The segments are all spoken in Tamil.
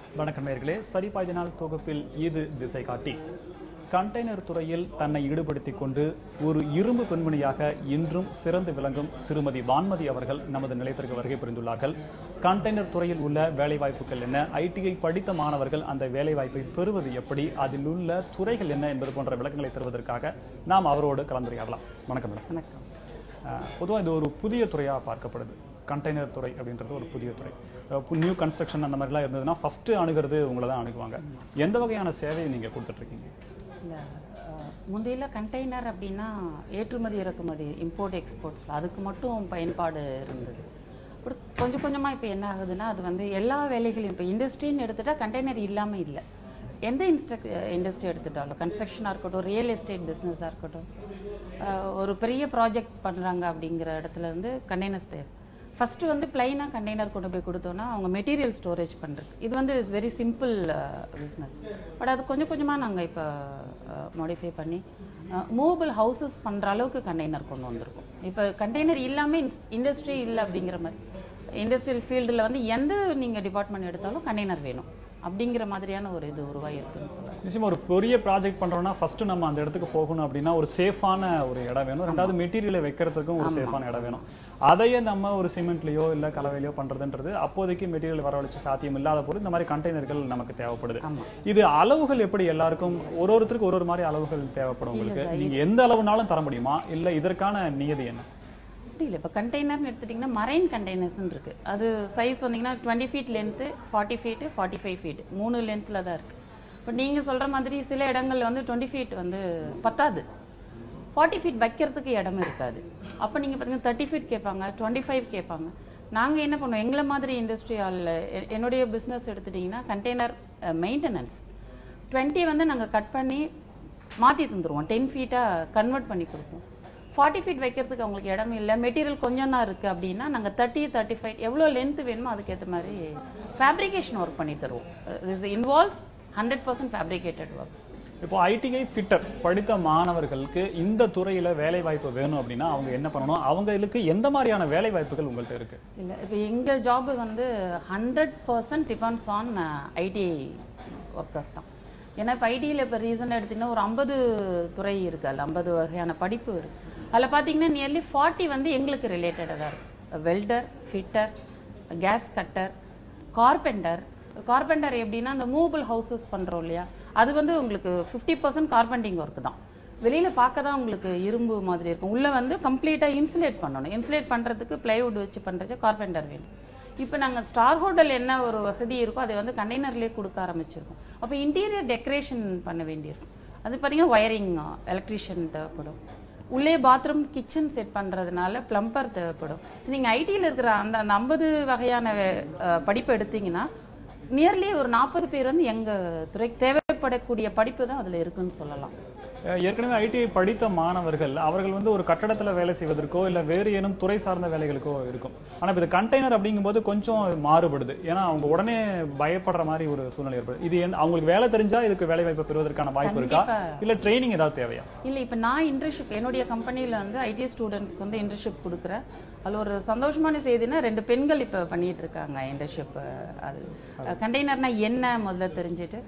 வணக்கம் நேர்களே சரிபாய்தி நாள் தொகுப்பில் இது திசை காட்டி கண்டெய்னர் துறையில் தன்னை ஈடுபடுத்திக் கொண்டு ஒரு இரும்பு பெண்மணியாக இன்றும் சிறந்து விளங்கும் திருமதி வான்மதி அவர்கள் நமது நிலையத்திற்கு வருகை புரிந்துள்ளார்கள் கண்டெய்னர் துறையில் உள்ள வேலைவாய்ப்புகள் என்ன ஐடிஐ படித்த மாணவர்கள் அந்த வேலைவாய்ப்பை பெறுவது எப்படி அதில் உள்ள துறைகள் என்ன என்பது போன்ற விளக்கங்களை தருவதற்காக நாம் அவரோடு கலந்துரையாடலாம் வணக்கம் மேடம் வணக்கம் பொதுவாக இது ஒரு புதிய துறையாக பார்க்கப்படுது கண்டெய்னர் துறை அப்படின்றது ஒரு புதிய துறை நியூ கன்ஸ்ட்ரக்ஷன் அந்த மாதிரிலாம் இருந்ததுன்னா ஃபஸ்ட்டு அணுகிறது உங்களை தான் அணுகுவாங்க எந்த வகையான சேவையை நீங்கள் கொடுத்துட்ருக்கீங்க இல்லை முந்தையில கண்டெய்னர் அப்படின்னா ஏற்றுமதி இறக்குமதி இம்போர்ட் எக்ஸ்போர்ட்ஸ் அதுக்கு மட்டும் பயன்பாடு இருந்தது அப்புறம் கொஞ்சம் கொஞ்சமாக இப்போ என்ன ஆகுதுன்னா அது வந்து எல்லா வேலைகளையும் இப்போ இண்டஸ்ட்ரின்னு எடுத்துட்டா கண்டெய்னர் இல்லாமல் இல்லை எந்த இன்ஸ்ட்ரக் இண்டஸ்ட்ரி எடுத்துட்டாலும் கன்ஸ்ட்ரக்ஷனாக இருக்கட்டும் ரியல் எஸ்டேட் பிஸ்னஸாக இருக்கட்டும் அஹ், ஒரு பெரிய ப்ராஜெக்ட் பண்ணுறாங்க அப்படிங்கிற இடத்துல இருந்து கண்டெய்னர்ஸ் தேவை ஃபஸ்ட்டு வந்து பிளைனாக கண்டெய்னர் கொண்டு போய் கொடுத்தோன்னா அவங்க மெட்டீரியல் ஸ்டோரேஜ் பண்ணுறது இது வந்து is very simple business but அது கொஞ்சம் கொஞ்சமாக நாங்கள் இப்போ மாடிஃபை பண்ணி மூவபிள் ஹவுசஸ் பண்ணுற அளவுக்கு கண்டெய்னர் கொண்டு வந்திருக்கோம் இப்போ கண்டெய்னர் இல்லாமல் இண்டஸ்ட்ரி இல்லை அப்படிங்கிற மாதிரி இண்டஸ்ட்ரியல் ஃபீல்டில் வந்து எந்த நீங்கள் டிபார்ட்மெண்ட் எடுத்தாலும் கண்டெய்னர் வேணும் அப்படிங்கிற மாதிரியான ஒரு இது உருவாகிருக்குன்னு சொல்லலாம் நிச்சயமா ஒரு பெரிய ப்ராஜெக்ட் பண்ணுறோன்னா ஃபஸ்ட்டு நம்ம அந்த இடத்துக்கு போகணும் அப்படின்னா ஒரு சேஃபான ஒரு இடம் வேணும் ரெண்டாவது மெட்டீரியலை வைக்கிறதுக்கும் ஒரு சேஃபான இடம் வேணும் அதையே நம்ம ஒரு சிமெண்ட்லேயோ இல்லை கலவையிலையோ பண்ணுறதுன்றது அப்போதைக்கு மெட்டீரியல் வரவழைச்சு சாத்தியம் இல்லாத போது இந்த மாதிரி கண்டெய்னர்கள் நமக்கு தேவைப்படுது இது அளவுகள் எப்படி எல்லாருக்கும் ஒரு ஒருத்தருக்கு ஒரு ஒரு மாதிரி அளவுகள் தேவைப்படும் உங்களுக்கு நீங்கள் எந்த அளவுனாலும் தர முடியுமா இல்லை இதற்கான நியதி என்ன அப்படி இல்லை இப்போ கண்டெய்னர்னு எடுத்துட்டிங்கன்னா மரைன் கண்டெய்னர்ஸ்னு இருக்குது அது சைஸ் வந்தீங்கன்னா twenty feet length forty feet forty five feet மூணு லென்த்தில் தான் இருக்குது இப்போ நீங்கள் சொல்கிற மாதிரி சில இடங்கள்ல வந்து டுவெண்ட்டி ஃபீட் வந்து பத்தாது ஃபார்ட்டி ஃபீட் வைக்கிறதுக்கு இடம் இருக்காது அப்போ நீங்கள் பார்த்தீங்கன்னா தேர்ட்டி ஃபீட் கேட்பாங்க டுவெண்ட்டி ஃபைவ் கேட்பாங்க நாங்கள் என்ன பண்ணுவோம் எங்களை மாதிரி இண்டஸ்ட்ரியாலில் என்னுடைய பிஸ்னஸ் எடுத்துட்டிங்கன்னா கண்டெய்னர் மெயின்டெனன்ஸ் டுவெண்ட்டி வந்து நாங்கள் கட் பண்ணி மாற்றி தந்துடுவோம் டென் ஃபீட்டாக கன்வெர்ட் பண்ணி கொடுப்போம் ஃபார்ட்டி ஃபீட் வைக்கிறதுக்கு அவங்களுக்கு இடம் இல்லை மெட்டீரியல் கொஞ்சம் தான் இருக்குது அப்படின்னா நாங்கள் தேர்ட்டி தேர்ட்டி ஃபைவ் எவ்வளோ லென்த் வேணுமோ அதுக்கேற்ற மாதிரி ஃபேப்ரிகேஷன் ஒர்க் பண்ணி தருவோம் this involves hundred percent fabricated works இப்போ ஐடிஐ ஃபிட்டர் படித்த மாணவர்களுக்கு இந்த துறையில் வேலை வாய்ப்பு வேணும் அப்படின்னா அவங்க என்ன பண்ணணும் அவங்களுக்கு எந்த மாதிரியான வேலை வாய்ப்புகள் உங்கள்கிட்ட இருக்கு இல்லை இப்போ எங்கள் ஜாப் வந்து hundred percent depends on ITI workers தான் ஏன்னா இப்போ ஐடியில் இப்போ ரீசன் எடுத்திங்கன்னா ஒரு ஐம்பது துறை இருக்குது அதில் ஐம்பது வகையான படிப்பு இருக்குது அதில் பார்த்தீங்கன்னா நியர்லி ஃபார்ட்டி வந்து எங்களுக்கு ரிலேட்டடாக தான் இருக்குது welder fitter gas cutter carpenter carpenter எப்படின்னா அந்த மூவபிள் ஹவுசஸ் பண்ணுறோம் இல்லையா அது வந்து உங்களுக்கு ஃபிஃப்டி பர்சன்ட் கார்பெண்டிங் ஒர்க் தான் வெளியில் பார்க்க தான் உங்களுக்கு இரும்பு மாதிரி இருக்கும் உள்ளே வந்து கம்ப்ளீட்டாக இன்சுலேட் பண்ணணும் இன்சுலேட் பண்ணுறதுக்கு பிளைவுட் வச்சு பண்ணுறச்சு கார்பெண்டர் வேணும் இப்போ நாங்கள் ஸ்டார் ஹோட்டல் என்ன ஒரு வசதி இருக்கோ அதை வந்து கண்டெய்னர்லேயே கொடுக்க ஆரம்பிச்சிருக்கோம் அப்போ இன்டீரியர் டெக்கரேஷன் பண்ண வேண்டியிருக்கும் அது பார்த்தீங்கன்னா ஒயரிங் எலக்ட்ரீஷியன் தேவைப்படும் உள்ளே பாத்ரூம் கிச்சன் செட் பண்ணுறதுனால ப்ளம்பர் தேவைப்படும் ஸோ நீங்கள் ஐடியில் இருக்கிற அந்த அந்த ஐம்பது வகையான அஹ், படிப்பு எடுத்தீங்கன்னா நியர்லி ஒரு நாற்பது பேர் வந்து எங்கள் துறைக்கு தேவைப்படக்கூடிய படிப்பு தான் அதில் இருக்குன்னு சொல்லலாம் அஹ் ஏற்கனவே ஐடிஐ படித்த மாணவர்கள் அவர்கள் வந்து ஒரு கட்டடத்தில் வேலை செய்வதற்கோ இல்லை வேறு ஏனும் துறை சார்ந்த வேலைகளுக்கோ இருக்கும் ஆனால் இப்போ இது கண்டெய்னர் அப்படிங்கும்போது கொஞ்சம் மாறுபடுது ஏன்னா அவங்க உடனே பயப்படுற மாதிரி ஒரு சூழ்நிலை ஏற்படுது இது என்ன- அவங்களுக்கு வேலை தெரிஞ்சா இதுக்கு வேலை வாய்ப்பு பெறுவதற்கான வாய்ப்பு இருக்கா இல்லை ட்ரைனிங் ஏதாவது தேவையா இல்லை இப்போ நான் இன்டர்ன்ஷிப் என்னுடைய கம்பெனியில் வந்து ஐடி ஸ்டூடெண்ட்ஸ்க்கு வந்து இன்டர்ன்ஷிப் கொடுக்குறேன் அதில் ஒரு சந்தோஷமான செய்தினா ரெண்டு பெண்கள் இப்போ பண்ணிட்டு இருக்காங்க இன்டர்ன்ஷிப் அது கண்டெய்னர்னா என்ன முதல்ல தெரிஞ்சுட்டு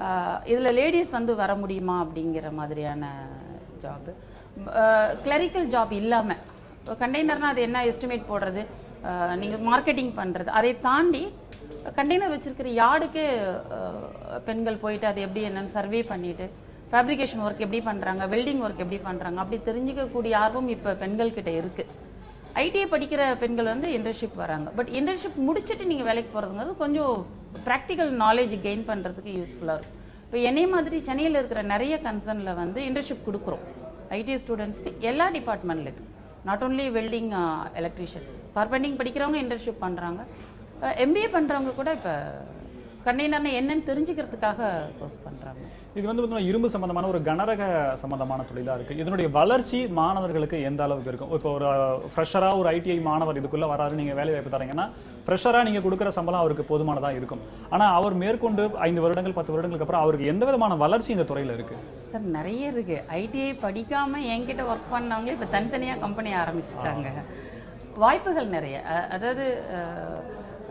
இதில் லேடிஸ் வந்து வர முடியுமா அப்படிங்கிற மாதிரியான ஜாப் கிளரிக்கல் ஜாப் இல்லாமல் கண்டெய்னர்னா அது என்ன எஸ்டிமேட் போடுறது நீங்கள் மார்க்கெட்டிங் பண்ணுறது அதை தாண்டி கண்டெய்னர் வச்சிருக்கிற யார்டுக்கே பெண்கள் போயிட்டு அது எப்படி என்னன்னு சர்வே பண்ணிட்டு ஃபேப்ரிகேஷன் ஒர்க் எப்படி பண்ணுறாங்க வெல்டிங் ஒர்க் எப்படி பண்ணுறாங்க அப்படி தெரிஞ்சுக்கக்கூடிய ஆர்வம் இப்போ பெண்கள்கிட்ட இருக்குது ஐடிஐ படிக்கிற பெண்கள் வந்து இன்டர்ன்ஷிப் வராங்க பட் இன்டர்ன்ஷிப் முடிச்சுட்டு நீங்கள் வேலைக்கு போகிறதுங்கிறது கொஞ்சம் ப்ராக்டிக்கல் நாலேஜ் கெயின் பண்ணுறதுக்கு யூஸ்ஃபுல்லாக இருக்கும் இப்போ என்னை மாதிரி சென்னையில் இருக்கிற நிறைய கன்சர்னில் வந்து இன்டர்ன்ஷிப் கொடுக்குறோம் ஐடி ஸ்டூடெண்ட்ஸ்க்கு எல்லா டிபார்ட்மெண்ட்லேயும் not only welding electrician carpenting படிக்கிறவங்க இன்டர்ன்ஷிப் பண்ணுறாங்க எம்பிஏ பண்ணுறவங்க கூட இப்போ கண்டெய்னர்னா என்னன்னு தெரிஞ்சுக்கிறதுக்காக கோர்ஸ் பண்ணுறாங்க இது வந்து பார்த்தீங்கன்னா இரும்பு சம்பந்தமான ஒரு கனரக சம்பந்தமான தொழிலாக இருக்குது இதனுடைய வளர்ச்சி மாணவர்களுக்கு எந்த அளவுக்கு இருக்கும் இப்போ ஒரு ஃப்ரெஷராக ஒரு ஐடிஐ மாணவர் இதுக்குள்ளே வராரு நீங்கள் வேலை வாய்ப்பு தரீங்கன்னா ஃப்ரெஷராக நீங்கள் கொடுக்குற சம்பளம் அவருக்கு போதுமானதாக இருக்கும் ஆனால் அவர் மேற்கொண்டு ஐந்து வருடங்கள் பத்து வருடங்களுக்கு அப்புறம் அவருக்கு எந்த விதமான வளர்ச்சி இந்த துறையில் இருக்குது சார் நிறைய இருக்கு ஐடிஐ படிக்காம என்கிட்ட ஒர்க் பண்ணவங்க இப்போ தனித்தனியாக கம்பெனி ஆரம்பிச்சிட்டாங்க வாய்ப்புகள் நிறைய அ- அதாவது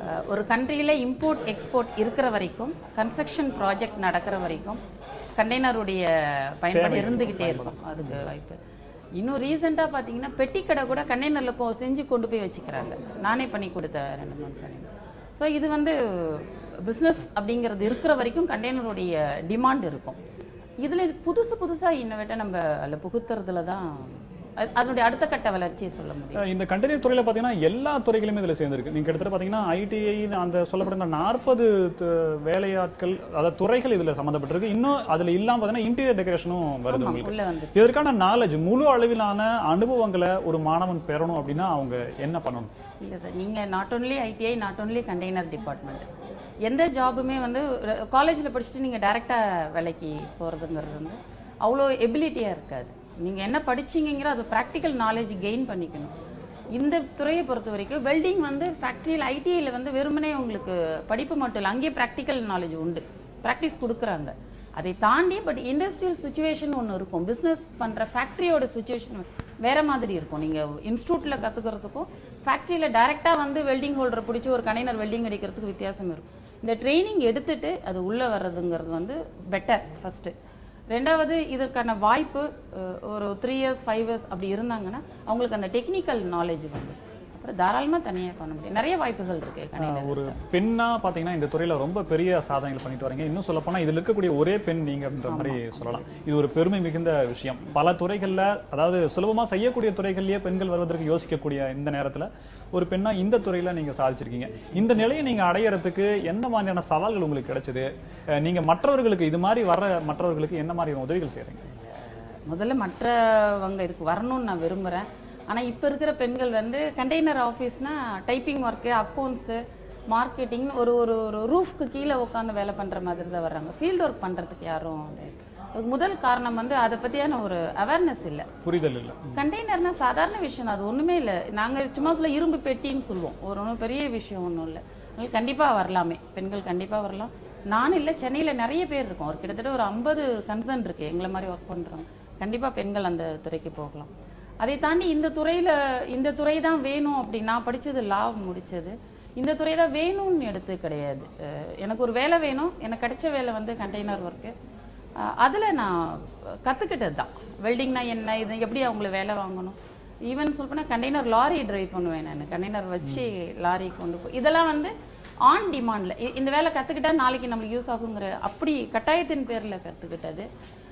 அஹ், ஒரு கண்ட்ரியில் இம்போர்ட் எக்ஸ்போர்ட் இருக்கிற வரைக்கும் கன்ஸ்ட்ரக்ஷன் ப்ராஜெக்ட் நடக்கிற வரைக்கும் கண்டெய்னருடைய பயன்பாடு இருந்துக்கிட்டே இருக்கும் அதுக்கு வாய்ப்பு இன்னும் ரீசெண்டாக பார்த்தீங்கன்னா பெட்டி கடை கூட கண்டெய்னரில் செஞ்சு கொண்டு போய் வச்சுக்கிறாங்க நானே பண்ணி கொடுத்தேன் ரெண்டு மூணு கண்டெய்னர் ஸோ இது வந்து பிஸ்னஸ் அப்படிங்கிறது இருக்கிற வரைக்கும் கண்டெய்னருடைய டிமாண்ட் இருக்கும் இதில் புதுசு புதுசாக இன்னவேட்ட நம்ம அதில் புகுத்துறதுல தான் அது- அதனுடைய அடுத்த கட்ட வளர்ச்சியை சொல்ல முடியும் அஹ் இந்த கண்டெய்னர் துறையில பாத்தீங்கன்னா எல்லா துறைகளுமே இதுல சேர்ந்திருக்கு நீங்க கிட்டத்தட்ட பாத்தீங்கன்னா ஐடிஐ அந்த சொல்லப்படுற நாற்பது வேலையாட்கள் அதாவது துறைகள் இதுல சம்மந்தப்பட்டிருக்கு இன்னும் அதுல இல்லாம பாத்தீங்கன்னா இன்டீரியர் டெக்கரேஷனும் வருது ஆமாம் உங்களுக்கு உள்ள வந்து இதற்கான நாலேஜ் முழு அளவிலான அனுபவங்களை ஒரு மாணவன் பெறணும் அப்படின்னா அவங்க என்ன பண்ணணும் இல்லை சார் நீங்கள் not only ITI not only container department எந்த ஜாபுமே வந்து காலேஜில் படிச்சுட்டு நீங்கள் டைரெக்டாக வேலைக்கு போகிறதுங்கிறது வந்து அவ்வளோ எபிலிட்டியாக இருக்காது நீங்கள் என்ன படிச்சீங்கிற அது ப்ராக்டிக்கல் நாலேஜ் கெயின் பண்ணிக்கணும் இந்த துறையை பொறுத்த வரைக்கும் வெல்டிங் வந்து ஃபேக்ட்ரியில் ஐடிஐயில் வந்து வெறுமனே உங்களுக்கு படிப்பு மட்டும் இல்லை அங்கேயே ப்ராக்டிக்கல் நாலேஜ் உண்டு ப்ராக்டிஸ் கொடுக்குறாங்க அதை தாண்டி பட் இண்டஸ்ட்ரியல் சுச்சுவேஷன் ஒன்று இருக்கும் பிஸ்னஸ் பண்ணுற ஃபேக்ட்ரியோட சுச்சுவேஷன் வேற மாதிரி இருக்கும் நீங்கள் இன்ஸ்டியூட்டில் கற்றுக்கிறதுக்கும் ஃபேக்ட்ரியில் டைரெக்டாக வந்து வெல்டிங் ஹோல்டர் பிடிச்சி ஒரு கண்டெய்னர் வெல்டிங் அடிக்கிறதுக்கு வித்தியாசம் இருக்கும் இந்த ட்ரைனிங் எடுத்துட்டு அது உள்ளே வர்றதுங்கிறது வந்து பெட்டர் ஃபஸ்ட்டு ரெண்டாவது இதற்கான வாய்ப்பு அஹ், ஒரு த்ரீ இயர்ஸ் ஃபைவ் இயர்ஸ் அப்படி இருந்தாங்கன்னா அவங்களுக்கு அந்த டெக்னிக்கல் நாலேஜ் வந்து அப்புறம் தாராளமாக தனியாக பண்ண முடியும் நிறைய வாய்ப்புகள் இருக்கு கணித ஒரு பெண்ணா பாத்தீங்கன்னா இந்த துறையில ரொம்ப பெரிய சாதனைகள் பண்ணிட்டு வரீங்க இன்னும் சொல்ல போனா இதுல இருக்கக்கூடிய ஒரே பெண் நீங்க அப்படின்ற மாதிரி சொல்லலாம் இது ஒரு பெருமை மிகுந்த விஷயம் பல துறைகள்ல அதாவது சுலபமா செய்யக்கூடிய துறைகள்லயே பெண்கள் வருவதற்கு யோசிக்கக்கூடிய இந்த நேரத்துல ஒரு பெண்ணா இந்த துறையில நீங்க சாதிச்சிருக்கீங்க இந்த நிலையை நீங்க அடையறதுக்கு எந்த மாதிரியான சவால்கள் உங்களுக்கு கிடைச்சது அஹ் நீங்க மற்றவர்களுக்கு இது மாதிரி வர்ற மற்றவர்களுக்கு என்ன மாதிரியான உதவிகள் செய்றீங்க முதல்ல மற்றவங்க இதுக்கு வரணும்னு நான் விரும்புகிறேன் ஆனால் இப்போ இருக்கிற பெண்கள் வந்து கண்டெய்னர் ஆஃபீஸ்னா டைப்பிங் ஒர்க்கு அக்கௌண்ட்ஸு மார்க்கெட்டிங் ஒரு ஒரு ஒரு ரூஃப்க்கு கீழே உட்காந்து வேலை பண்ணுற மாதிரி தான் வர்றாங்க ஃபீல்டு ஒர்க் பண்ணுறதுக்கு யாரும் அது- அதுக்கு முதல் காரணம் வந்து அதை பற்றியான ஒரு அவேர்னஸ் இல்லை புரிதல் இல்ல கண்டெய்னர்னா சாதாரண விஷயம் அது ஒன்றுமே இல்லை நாங்கள் சும்மா சொல்ல இரும்பு பெட்டின்னு சொல்லுவோம் ஒரு ஒன்றும் பெரிய விஷயம் ஒன்றும் இல்லை அதனால கண்டிப்பாக வரலாமே பெண்கள் கண்டிப்பாக வரலாம் நான் இல்லை சென்னையில் நிறைய பேர் இருக்கோம் ஒரு கிட்டத்தட்ட ஒரு ஐம்பது கன்சர்ன் இருக்கு எங்களை மாதிரி ஒர்க் பண்ணுறோம் கண்டிப்பாக பெண்கள் அந்த துறைக்கு போகலாம் அதை தாண்டி இந்த துறையில் இந்த துறை தான் வேணும் அப்படி நான் படித்தது லா முடித்தது இந்த துறை தான் வேணும்னு எடுத்து கிடையாது அஹ் எனக்கு ஒரு வேலை வேணும் எனக்கு கிடைச்ச வேலை வந்து கண்டெய்னர் ஒர்க்கு அதில் நான் கற்றுக்கிட்டது தான் வெல்டிங்னா என்ன இது எப்படி அவங்கள வேலை வாங்கணும் ஈவன் சொல்லப்போனால் கண்டெய்னர் லாரி டிரைவ் பண்ணுவேன் நான் கண்டெய்னர் வச்சு லாரி கொண்டு போய் இதெல்லாம் வந்து ஆன் டிமாண்டில் இந்த வேலை கற்றுக்கிட்டா நாளைக்கு நம்மளுக்கு யூஸ் ஆகுங்கிற அப்படி கட்டாயத்தின் பேரில் கற்றுக்கிட்டது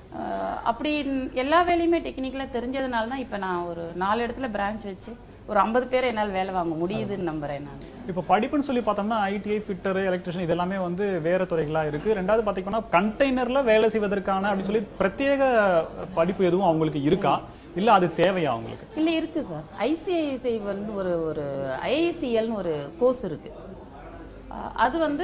அப்படி எல்லா வேலையுமே டெக்னிக்கலாக தெரிஞ்சதுனால தான் இப்போ நான் ஒரு நாலு இடத்துல பிரான்ச் வச்சு ஒரு ஐம்பது பேரை என்னால் வேலை வாங்க முடியுதுன்னு நம்புறேன் நான் இப்போ படிப்புன்னு சொல்லி பார்த்தோம்னா ஐடிஐ ஃபிட்டர் எலக்ட்ரிஷியன் இதெல்லாமே வந்து வேற துறைகளா இருக்கு ரெண்டாவது பார்த்தீங்கன்னா கண்டெய்னர்ல வேலை செய்வதற்கான அப்படின்னு சொல்லி பிரத்யேக படிப்பு எதுவும் அவங்களுக்கு இருக்கா இல்ல அது தேவையா அவங்களுக்கு இல்லை இருக்கு சார் ஐசிஐசிஐ வந்து ஒரு ஒரு ஐஐசிஎல்னு ஒரு கோர்ஸ் இருக்கு அஹ் அது வந்து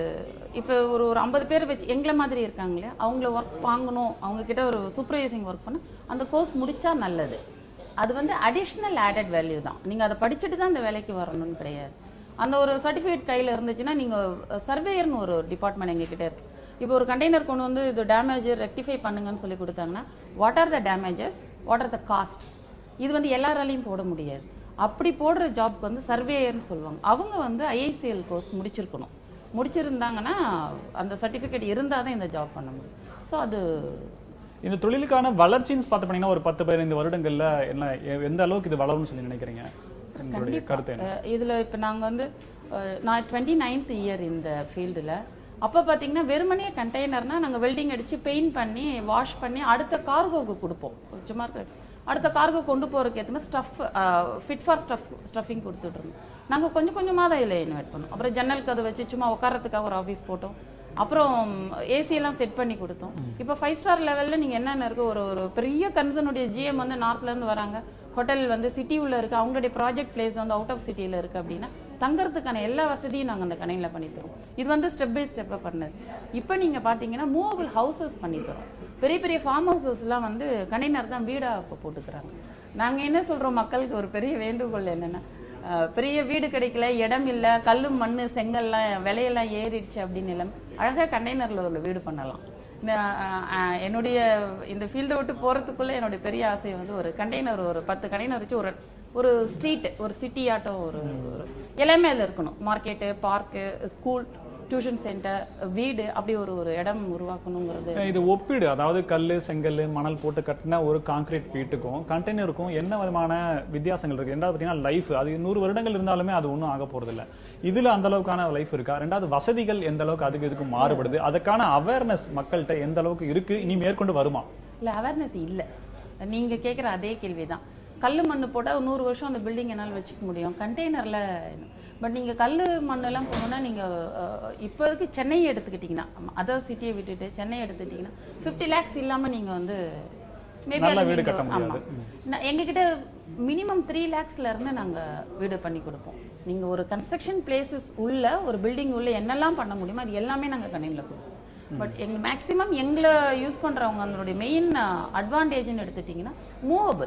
இப்போ ஒரு ஒரு ஐம்பது பேர் வச்சு எங்களை மாதிரி இருக்காங்க இல்லையா அவங்கள ஒர்க் வாங்கணும் அவங்க கிட்ட ஒரு சூப்பர்வைசிங் ஒர்க் பண்ண அந்த கோர்ஸ் முடிச்சா நல்லது அது வந்து அடிஷ்னல் ஆடட் வேல்யூ தான் நீங்கள் அதை படிச்சுட்டு தான் அந்த வேலைக்கு வரணும்னு கிடையாது அந்த ஒரு சர்டிஃபிகேட் கையில் இருந்துச்சுன்னா நீங்கள் சர்வேயர்னு ஒரு டிபார்ட்மெண்ட் எங்ககிட்ட இருக்கு இப்போ ஒரு கண்டெய்னர் கொண்டு வந்து இது டேமேஜ் ரெக்டிஃபை பண்ணுங்கன்னு சொல்லி கொடுத்தாங்கன்னா what are the damages what are the cost இது வந்து எல்லாராலையும் போட முடியாது அப்படி போடுற ஜாப்க்கு வந்து சர்வேயர்னு சொல்லுவாங்க அவங்க வந்து ஐஐசிஎல் கோர்ஸ் முடிச்சிருக்கணும் முடிச்சிருந்தாங்கன்னா அந்த சர்டிஃபிகேட் இருந்தால் தான் இந்த ஜாப் பண்ண முடியும் ஸோ அது இந்த தொழிலுக்கான வளர்ச்சின்னு பார்த்து பண்ணீங்கன்னா ஒரு பத்து பதினைந்து வருடங்கள்ல என்ன எ- எந்த அளவுக்கு இது வளரும்னு சொல்லி நினைக்கிறீங்க உங்களுடைய கருத்து என்ன அஹ் இதுல இப்போ நாங்க வந்து அஹ் நான் டுவெண்ட்டி நைன்த் இயர் இந்த ஃபீல்டில் அப்போ பார்த்தீங்கன்னா வெறுமனே கண்டெய்னர்னா நாங்கள் வெல்டிங் அடித்து பெயிண்ட் பண்ணி வாஷ் பண்ணி அடுத்த கார்கோவுக்கு கொடுப்போம் சும்மா இருக்க அடுத்த கார்கோ கொண்டு போகிறதுக்கு ஏற்ற மாதிரி stuff fit for stuff stuffing கொடுத்துட்ருந்தோம் நாங்கள் கொஞ்சம் கொஞ்சமாக தான் இதில் இன்வைட் பண்ணோம் அப்புறம் ஜன்னலுக்கு அதை வச்சு சும்மா உட்காரத்துக்காக ஒரு ஆஃபீஸ் போட்டோம் அப்புறம் ஏசி எல்லாம் செட் பண்ணி கொடுத்தோம் இப்போ ஃபைவ் ஸ்டார் லெவலில் நீங்கள் என்னென்ன இருக்கு ஒரு ஒரு பெரிய கன்சர்னுடைய ஜிஎம் வந்து நார்த்லேருந்து வராங்க ஹோட்டல் வந்து சிட்டி உள்ள இருக்கு அவங்களுடைய ப்ராஜெக்ட் பிளேஸ் வந்து அவுட் ஆஃப் சிட்டியில் இருக்கு அப்படின்னா தங்கறதுக்கான எல்லா வசதியும் நாங்கள் அந்த கடையில் பண்ணி தரோம் இது வந்து ஸ்டெப் பை ஸ்டெப்பாக பண்ணது இப்போ நீங்கள் பார்த்தீங்கன்னா மூவபிள் ஹவுசஸ் பண்ணி தரோம் பெரிய பெரிய ஃபார்ம் ஹவுசஸ்லாம் வந்து கண்டெய்னர் தான் வீடாக இப்போ போட்டுக்கிறாங்க நாங்கள் என்ன சொல்கிறோம் மக்களுக்கு ஒரு பெரிய வேண்டுகோள் என்னென்னா அஹ் பெரிய வீடு கிடைக்கல இடம் இல்லை கல்லு மண் செங்கல்லாம் விலையெல்லாம் ஏறிடுச்சு அப்படின்னு இல்லை அழகாக கண்டெய்னரில் ஒரு வீடு பண்ணலாம் நான், அஹ், என்னுடைய இந்த ஃபீல்டை விட்டு போகிறதுக்குள்ளே என்னுடைய பெரிய ஆசை வந்து ஒரு கண்டெய்னர் ஒரு பத்து கண்டெய்னர் வச்சு ஒரு ஒரு ஸ்ட்ரீட் ஒரு சிட்டி ஆட்டம் ஒரு ஒரு எல்லாமே அதில் இருக்கணும் market park school tuition centre வீடு அப்படி ஒரு ஒரு இடம் உருவாக்கணுங்கிறது இது ஒப்பீடு அதாவது கல் செங்கல் மணல் போட்டு கட்டின ஒரு கான்கிரீட் வீட்டுக்கும் கண்டெய்னருக்கும் என்ன விதமான வித்தியாசங்கள் இருக்கு ரெண்டாவது பார்த்தீங்கன்னா லைஃப் அது நூறு வருடங்கள் இருந்தாலுமே அது ஒன்றும் ஆக போறதில்ல இதுல அந்த அளவுக்கான லைஃப் இருக்கா ரெண்டாவது வசதிகள் எந்த அளவுக்கு அதுக்கு இதுக்கு மாறுபடுது அதுக்கான அவேர்னஸ் மக்கள்கிட்ட எந்த அளவுக்கு இருக்கு இனி மேற்கொண்டு வருமா இல்லை அவேர்னஸ் இல்லை நீங்கள் கேட்குற அதே கேள்வி தான் கல் மண் போட்டால் நூறு வருஷம் அந்த பில்டிங் என்னால் வச்சுக்க முடியும் கண்டெய்னரில் பட் நீங்கள் கல் மண்ணெல்லாம் போகணுன்னா நீங்கள் இப்போதைக்கு சென்னையை எடுத்துக்கிட்டிங்கன்னா அதர் சிட்டியை விட்டுட்டு சென்னை எடுத்துக்கிட்டிங்கன்னா ஃபிஃப்டி லேக்ஸ் இல்லாமல் நீங்கள் வந்து maybe நல்ல அது வீடு நீங்க- கட்ட முடியாது. ஆமா. நான் எங்ககிட்ட மினிமம் த்ரீ லேக்ஸ்ல இருந்து நாங்க வீடு பண்ணி கொடுப்போம் நீங்க ஒரு கன்ஸ்ட்ரக்ஷன் பிளேசஸ் உள்ள ஒரு பில்டிங் உள்ள என்னெல்லாம் பண்ண முடியுமோ அது எல்லாமே நாங்க கணினியில் கொடுப்போம் பட் எங்க மேக்ஸிமம் எங்களை யூஸ் பண்றவங்க அதனுடைய மெயின் அட்வான்டேஜ்னு எடுத்துட்டீங்கன்னா மூவபிள்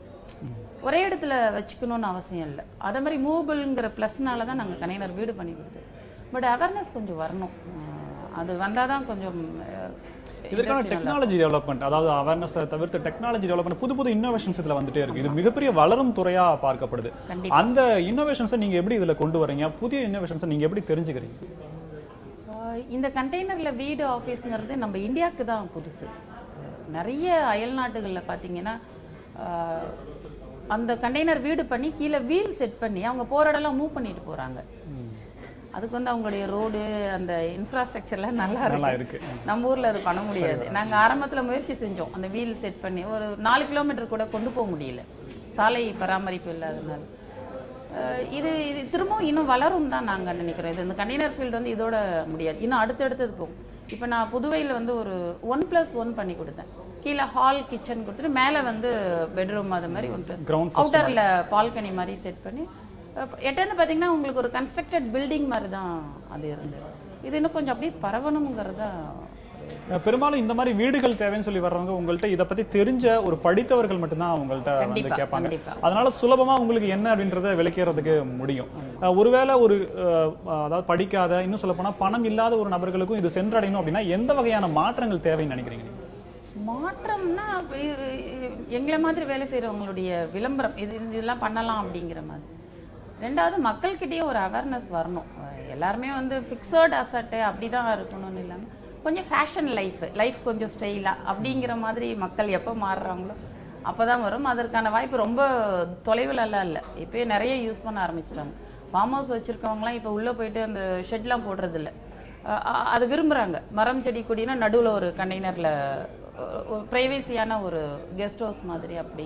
ஒரே இடத்துல வச்சுக்கணும்னு அவசியம் இல்லை அதே மாதிரி மூவபிள்ங்கிற ப்ளஸ்னால தான் நாங்கள் கண்டெய்னர் வீடு பண்ணி கொடுத்தோம் பட் அவேர்னஸ் கொஞ்சம் வரணும் அஹ் அது வந்தால் தான் கொஞ்சம் அஹ், இதற்கான industry நல்லா டெக்னாலஜி டெவலப்மெண்ட் அதாவது அவேர்னஸ் தவிர்த்து டெக்னாலஜி டெவலப்மெண்ட் புது புது இன்னோவேஷன்ஸ் இதுல வந்துட்டே இருக்கு இது மிகப்பெரிய வளரும் துறையா பார்க்கப்படுது கண்டிப்பா. அந்த இன்னோவேஷன்ஸை நீங்க எப்படி இதுல கொண்டு வரீங்க புதிய இன்னோவேஷன்ஸை நீங்க எப்படி தெரிஞ்சுக்கிறீங்க ஆஹ் இந்த கண்டெய்னரில் வீடு ஆஃபீஸுங்கிறது நம்ம இந்தியாவுக்கு தான் புதுசு நிறைய அயல் நாட்டுகளில் பார்த்தீங்கன்னா ஆஹ் அந்த கண்டெய்னர் வீடு பண்ணி கீழே வீல் செட் பண்ணி அவங்க போகிற இடம்லாம் மூவ் பண்ணிட்டு போகிறாங்க அதுக்கு வந்து அவங்களுடைய ரோடு அந்த இன்ஃப்ராஸ்ட்ரக்சர்லாம் நல்லா நல்லா இருக்கு இருக்கு நம்ம ஊர்ல அது பண்ண முடியாது நாங்க ஆரம்பத்துல முயற்சி செஞ்சோம் அந்த வீல் செட் பண்ணி ஒரு நாலு கிலோமீட்டர் கூட கொண்டு போக முடியல சாலை பராமரிப்பு இல்லாதனால அஹ் இது இது திரும்பவும் இன்னும் வளரும் தான் நாங்க நினைக்கிறோம் இது இந்த கண்டெய்னர் ஃபீல்டு வந்து இதோட முடியாது இன்னும் அடுத்தடுத்தது போகும் இப்போ நான் புதுவையில் வந்து ஒரு ஒன் ப்ளஸ் ஒன் பண்ணி கொடுத்தேன் கீழே ஹால் கிச்சன் கொடுத்துட்டு மேலே வந்து பெட்ரூம் அது மாதிரி ஒன் ப்ளஸ் Ground first அவுட்டரில் பால்கனி மாதிரி செட் பண்ணி அஹ் எட்டன்னு பார்த்தீங்கன்னா உங்களுக்கு ஒரு கன்ஸ்ட்ரக்டட் பில்டிங் மாதிரி தான் அது இருந்தது இது இன்னும் கொஞ்சம் அப்படியே பரவணுங்கிறது தான் அஹ் பெரும்பாலும் இந்த மாதிரி வீடுகள் தேவைன்னு சொல்லி வர்றவங்க உங்கள்ட்ட இதை பத்தி தெரிஞ்ச ஒரு படித்தவர்கள் மட்டும்தான் உங்கள்ட்ட வந்து கண்டிப்பா, கேட்பாங்க கண்டிப்பா. அதனால சுலபமா உங்களுக்கு என்ன அப்படின்றத விளக்கிறதுக்கு முடியும் அஹ் ஒருவேளை ஒரு அஹ், அதாவது படிக்காத இன்னும் சொல்ல போனா பணம் இல்லாத ஒரு நபர்களுக்கும் இது சென்றடையணும் அப்படின்னா எந்த வகையான மாற்றங்கள் தேவைன்னு நினைக்கிறீங்க நீங்க? மாற்றம்னா இப்ப இது- இது- எங்களை மாதிரி வேலை செய்கிறவங்களுடைய விளம்பரம் இது இது- இதெல்லாம் பண்ணலாம் அப்படிங்கிற மாதிரி ரெண்டாவது மக்கள்கிட்டயும் ஒரு அவேர்னஸ் வரணும் அஹ் எல்லாருமே வந்து ஃபிக்ஸட் அசட்டு அப்படி தான் இருக்கணும்னு இல்லாமல் கொஞ்சம் ஃபேஷன் லைஃப் லைஃப் கொஞ்சம் ஸ்டைலாக அப்படிங்கிற மாதிரி மக்கள் எப்போ மாறுறாங்களோ அப்போ தான் வரும் அதற்கான வாய்ப்பு ரொம்ப தொலைவிலலாம் இல்லை இப்போயே நிறைய யூஸ் பண்ண ஆரம்பிச்சிட்டாங்க ஃபார்ம் ஹவுஸ் வச்சுருக்கவங்களாம் இப்போ உள்ளே போயிட்டு அந்த ஷெட்லாம் போடுறதில்ல அஹ் அ- அது விரும்புகிறாங்க மரம் செடி கொடினா நடுவில் ஒரு கண்டெய்னரில் ப்ரைவேசியான ஒரு கெஸ்ட் ஹவுஸ் மாதிரி அப்படி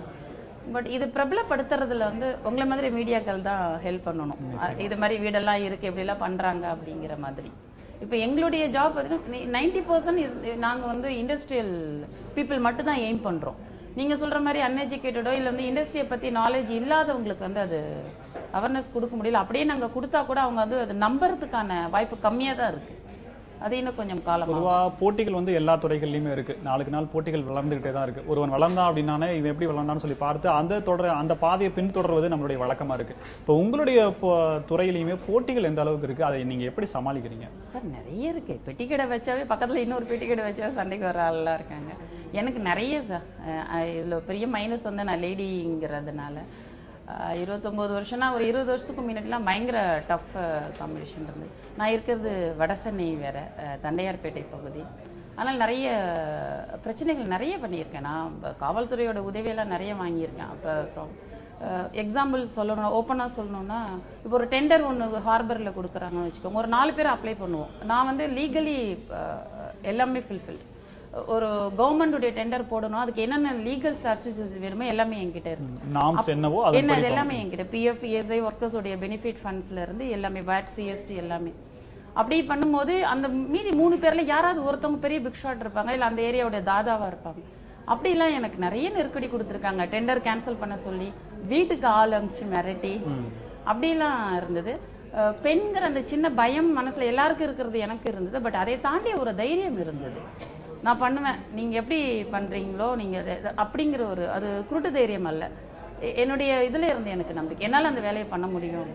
பட் இது பிரபலப்படுத்துறதுல வந்து உங்களை மாதிரி மீடியாக்கள் தான் ஹெல்ப் பண்ணணும் அஹ் இது மாதிரி வீடெல்லாம் இருக்கு எப்படிலாம் பண்றாங்க அப்படிங்கிற மாதிரி இப்போ எங்களுடைய ஜாப் நைன்டி பர்சன்ட் இஸ் நாங்கள் வந்து இண்டஸ்ட்ரியல் பீப்புள் மட்டும் தான் எய்ம் பண்ணுறோம் நீங்கள் சொல்கிற மாதிரி அன்எஜுகேட்டடோ இல்லை வந்து இண்டஸ்ட்ரியை பற்றி நாலேஜ் இல்லாதவங்களுக்கு வந்து அது அவேர்னஸ் கொடுக்க முடியல அப்படியே நாங்கள் கொடுத்தா கூட அவங்க வந்து அது நம்புறதுக்கான வாய்ப்பு கம்மியாக தான் இருக்குது அது இன்னும் கொஞ்சம் காலமாக பொதுவா போட்டிகள் வந்து எல்லா துறைகள்லயுமே இருக்கு நாளுக்கு நாள் போட்டிகள் வளர்ந்துகிட்டே தான் இருக்கு ஒருவன் வளர்ந்தான் அப்படின்னானே இவன் எப்படி வளர்ந்தான்னு சொல்லி பார்த்து அந்த தொடர் அந்த பாதையை பின்தொடர்வது நம்மளுடைய வழக்கமா இருக்கு இப்போ உங்களுடைய போ- துறையிலையுமே போட்டிகள் எந்த அளவுக்கு இருக்கு அதை நீங்க எப்படி சமாளிக்கிறீங்க சார் நிறைய இருக்கு பெட்டி கடை வச்சாவே பக்கத்துல இன்னொரு பெட்டி கடை வச்சா சண்டைக்கு வர ஆள்லாம் இருக்காங்க எனக்கு நிறைய சார் அஹ் இதுல பெரிய மைனஸ் வந்து நான் லேடிங்கிறதுனால அஹ் இருபத்தொம்போது வருஷம்னா ஒரு இருபது வருஷத்துக்கு முன்னாடிலாம் பயங்கர டஃப் காம்படிஷன் இருந்தது நான் இருக்கிறது வடசென்னை வேற அஹ் தண்டையார்பேட்டை பகுதி ஆனால் நிறைய பிரச்சனைகள் நிறைய பண்ணியிருக்கேன் நான் ப- காவல்துறையோட உதவியெல்லாம் நிறைய வாங்கியிருக்கேன் அப்போ அப்புறம் எக்ஸாம்பிள் சொல்லணும் ஓப்பனாக சொல்லணும்னா இப்போ ஒரு டெண்டர் ஒன்று ஹார்பரில் கொடுக்குறாங்கன்னு வச்சுக்கோங்க ஒரு நாலு பேர் அப்ளை பண்ணுவோம் நான் வந்து லீகலி எல்லாமே ஃபில்ஃபில் ஒரு கவர்மெண்டுடைய டெண்டர் போடணும் அதுக்கு என்னென்ன லீகல் சர்டிஃபிகேட்ஸ் வேணுமோ எல்லாமே என்கிட்ட இருக்கு நாம்ஸ் என்னவோ அதை என்ன இது எல்லாமே என்கிட்ட பிஎஃப் இஎஸ்ஐ ஒர்க்கர்ஸ் உடைய பெனிஃபிட் ஃபண்ட்ஸ்ல இருந்து எல்லாமே வேட் சிஎஸ்டி எல்லாமே அப்படி பண்ணும்போது அந்த மீதி மூணு பேர்ல யாராவது ஒருத்தவங்க பெரிய பிக் ஷாட் இருப்பாங்க இல்ல அந்த ஏரியாவுடைய தாதாவா இருப்பாங்க அப்படிலாம் எனக்கு நிறைய நெருக்கடி கொடுத்துருக்காங்க டெண்டர் கேன்சல் பண்ண சொல்லி வீட்டுக்கு ஆள் அனுப்பிச்சு மிரட்டி அப்படிலாம் இருந்தது அஹ் பெண்கிற அந்த சின்ன பயம் மனசுல எல்லாருக்கும் இருக்கிறது எனக்கு இருந்தது பட் அதை தாண்டி ஒரு தைரியம் இருந்தது நான் பண்ணுவேன் நீங்க எப்படி பண்றீங்களோ நீங்க அதை- அதை- அப்படிங்கிற ஒரு அது குருட்டு தைரியம் அல்ல எ- என்னுடைய இதுல இருந்து எனக்கு நம்பிக்கை என்னால அந்த வேலையை பண்ண முடியும்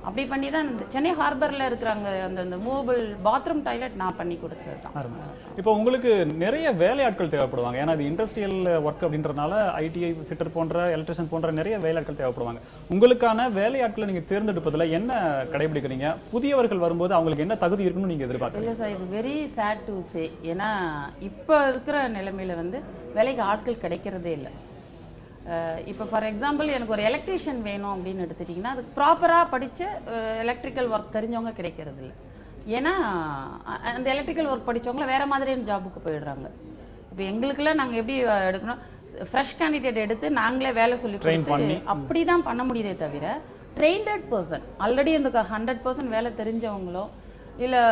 அப்படி பண்ணி தான் இந்த சென்னை ஹார்பரில் இருக்கிறாங்க அந்த அந்த மூவபிள் பாத்ரூம் டாய்லெட் நான் பண்ணி கொடுத்தது தான் அருமை இப்போ உங்களுக்கு நிறைய வேலையாட்கள் தேவைப்படுவாங்க ஏன்னா இது இண்டஸ்ட்ரியல் ஒர்க் அப்படின்றனால ஐடிஐ ஃபிட்டர் போன்ற எலக்ட்ரிஷியன் போன்ற நிறைய வேலையாட்கள் தேவைப்படுவாங்க உங்களுக்கான வேலையாட்களை நீங்க தேர்ந்தெடுப்பதுல என்ன கடைபிடிக்கிறீங்க புதியவர்கள் வரும்போது அவங்களுக்கு என்ன தகுதி இருக்குன்னு நீங்க எதிர்பார்க்குறீங்க இல்லை சார் இது வெரி சேட் டு சே ஏன்னா இப்போ இருக்கிற நிலைமையில வந்து வேலைக்கு ஆட்கள் கிடைக்கிறதே இல்லை இப்போ ஃபார் எக்ஸாம்பிள் எனக்கு ஒரு எலக்ட்ரீஷியன் வேணும் அப்படின்னு எடுத்துட்டிங்கன்னா அதுக்கு ப்ராப்பராக படித்த எலக்ட்ரிக்கல் ஒர்க் தெரிஞ்சவங்க கிடைக்கிறது இல்லை ஏன்னா அ- அந்த எலக்ட்ரிக்கல் ஒர்க் படிச்சவங்கள வேற மாதிரியான ஜாபுக்கு போயிடுறாங்க இப்போ எங்களுக்கெல்லாம் நாங்கள் எப்படி அஹ், எடுக்கணும் ஃப்ரெஷ் கேண்டிடேட் எடுத்து நாங்களே வேலை சொல்லி Train கொடுத்து அப்படி தான் பண்ண முடியுதே தவிர ட்ரெயின்டட் பர்சன் ஆல்ரெடி அந்த ஹண்ட்ரட் பர்சன்ட் வேலை தெரிஞ்சவங்களோ இல்லை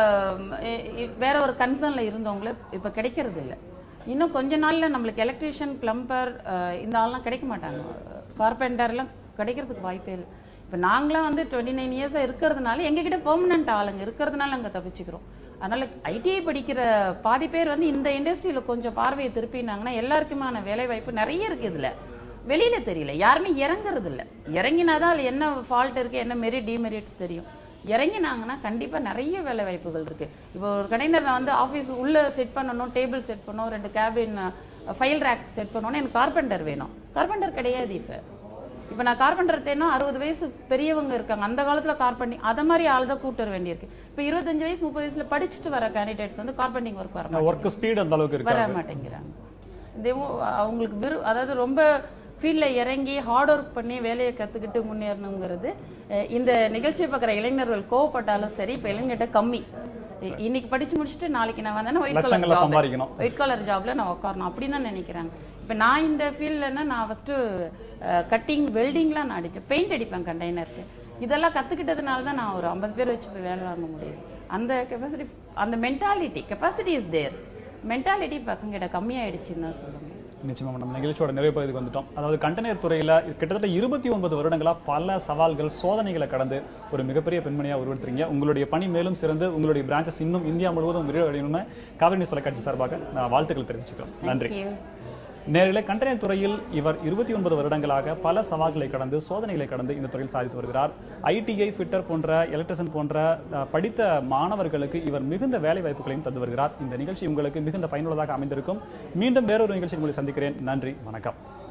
வேற ஒரு கன்சர்னில் இருந்தவங்களோ இப்போ கிடைக்கிறது இல்லை இன்னும் கொஞ்ச நாள்ல நம்மளுக்கு எலக்ட்ரீஷியன் பிளம்பர் இந்த ஆள்லாம் கிடைக்க மாட்டாங்க கார்பெண்டர்லாம் கிடைக்கிறதுக்கு வாய்ப்பே இல்லை இப்போ நாங்களாம் வந்து டுவெண்ட்டி நைன் இயர்ஸாக இருக்கிறதுனால எங்ககிட்ட பெர்மனன்ட் ஆளுங்க இருக்கிறதுனால அங்கே தப்பிச்சுக்கிறோம் அதனால ஐடிஐ படிக்கிற பாதி பேர் வந்து இந்த இண்டஸ்ட்ரியில் கொஞ்சம் பார்வையை திருப்பினாங்கன்னா எல்லாருக்குமான வேலை வாய்ப்பு நிறைய இருக்கு இதுல வெளியில தெரியல யாருமே இறங்குறது இல்ல இறங்கினாதான் அதுல என்ன ஃபால்ட் இருக்கு என்ன மெரிட் டிமெரிட்ஸ் தெரியும் இறங்கினாங்கன்னா கண்டிப்பா நிறைய வேலை வாய்ப்புகள் இருக்கு இப்போ ஒரு கடையினர் நான் வந்து ஆஃபீஸ் உள்ள செட் பண்ணணும் டேபிள் செட் பண்ணணும் ரெண்டு கேபின் ஃபைல் ரேக் செட் பண்ணணும் எனக்கு கார்பெண்டர் வேணும் கார்பெண்டர் கிடையாது இப்போ இப்போ நான் கார்பெண்டர் தேனோ அறுபது வயசு பெரியவங்க இருக்காங்க அந்த காலத்துல கார்பெண்டிங் அதை மாதிரி ஆள் தான் கூட்டு வர வேண்டியிருக்கு இப்போ இருபத்தஞ்சு வயசு முப்பது வயசுல படிச்சுட்டு வர கேண்டிடேட்ஸ் வந்து கார்பெண்டிங் ஒர்க் வர ஒர்க் ஸ்பீட் அந்த அளவுக்கு வர இருக்கு மாட்டேங்கிறாங்க இதுவும் அவங்களுக்கு விரு அதாவது ரொம்ப ஃபீல்டில் இறங்கி ஹார்ட் ஒர்க் பண்ணி வேலையை கற்றுக்கிட்டு முன்னேறணுங்கிறது அஹ், இந்த நிகழ்ச்சியை பார்க்குற இளைஞர்கள் கோவப்பட்டாலும் சரி இப்போ இளைஞர்கிட்ட கம்மி இ- இன்னைக்கு படிச்சு முடிச்சுட்டு நாளைக்கு நான் வந்தேன்னா ஒயிட் லட்சங்களை கலர் ஜாப் சம்பாதிக்கணும். ஒயிட் கலர் ஜாப்ல நான் உட்காரணும் அப்படின்னு தான் நினைக்கிறாங்க இப்போ நான் இந்த ஃபீல்ட்லன்னா நான் ஃபஸ்ட்டு கட்டிங் வெல்டிங்லாம் நான் அடித்தேன் பெயிண்ட் அடிப்பேன் கண்டெய்னருக்கு இதெல்லாம் கற்றுக்கிட்டதுனால தான் நான் ஒரு ஐம்பது பேர் வச்சு போய் வேலை வாங்க முடியுது அந்த கெப்பாசிட்டி அந்த mentality capacity is there mentality பசங்கிட்ட கம்மியாயிடுச்சுன்னு தான் சொல்லுங்க நிச்சயமா நம்ம நிகழ்ச்சியோட நிறைவு பகுதிக்கு வந்துட்டோம் அதாவது கண்டெய்னர் துறையில கிட்டத்தட்ட இருபத்தி ஒன்பது வருடங்களா பல சவால்கள் சோதனைகளை கடந்து ஒரு மிகப்பெரிய பெண்மணியா உருவெடுத்துறீங்க உங்களுடைய பணி மேலும் சிறந்து உங்களுடைய பிரான்ச்சஸ் இன்னும் இந்தியா முழுவதும் விரிவடையணும்னு காவிரி நியூஸ் தொலைக்காட்சி சார்பாக நான் வாழ்த்துக்கள் தெரிவிச்சுக்கிறோம் நன்றி தேங்க்யூ நேரிலே கண்டெய்னர் துறையில் இவர் இருபத்தி ஒன்பது வருடங்களாக பல சவால்களை கடந்து சோதனைகளை கடந்து இந்த துறையில் சாதித்து வருகிறார் ஐடிஐ ஃபிட்டர் போன்ற எலக்ட்ரிஷியன் போன்ற அஹ், படித்த மாணவர்களுக்கு இவர் மிகுந்த வேலை வாய்ப்புகளையும் தந்து வருகிறார் இந்த நிகழ்ச்சி உங்களுக்கு மிகுந்த பயனுள்ளதாக அமைந்திருக்கும் மீண்டும் வேறொரு நிகழ்ச்சி உங்களை சந்திக்கிறேன் நன்றி வணக்கம்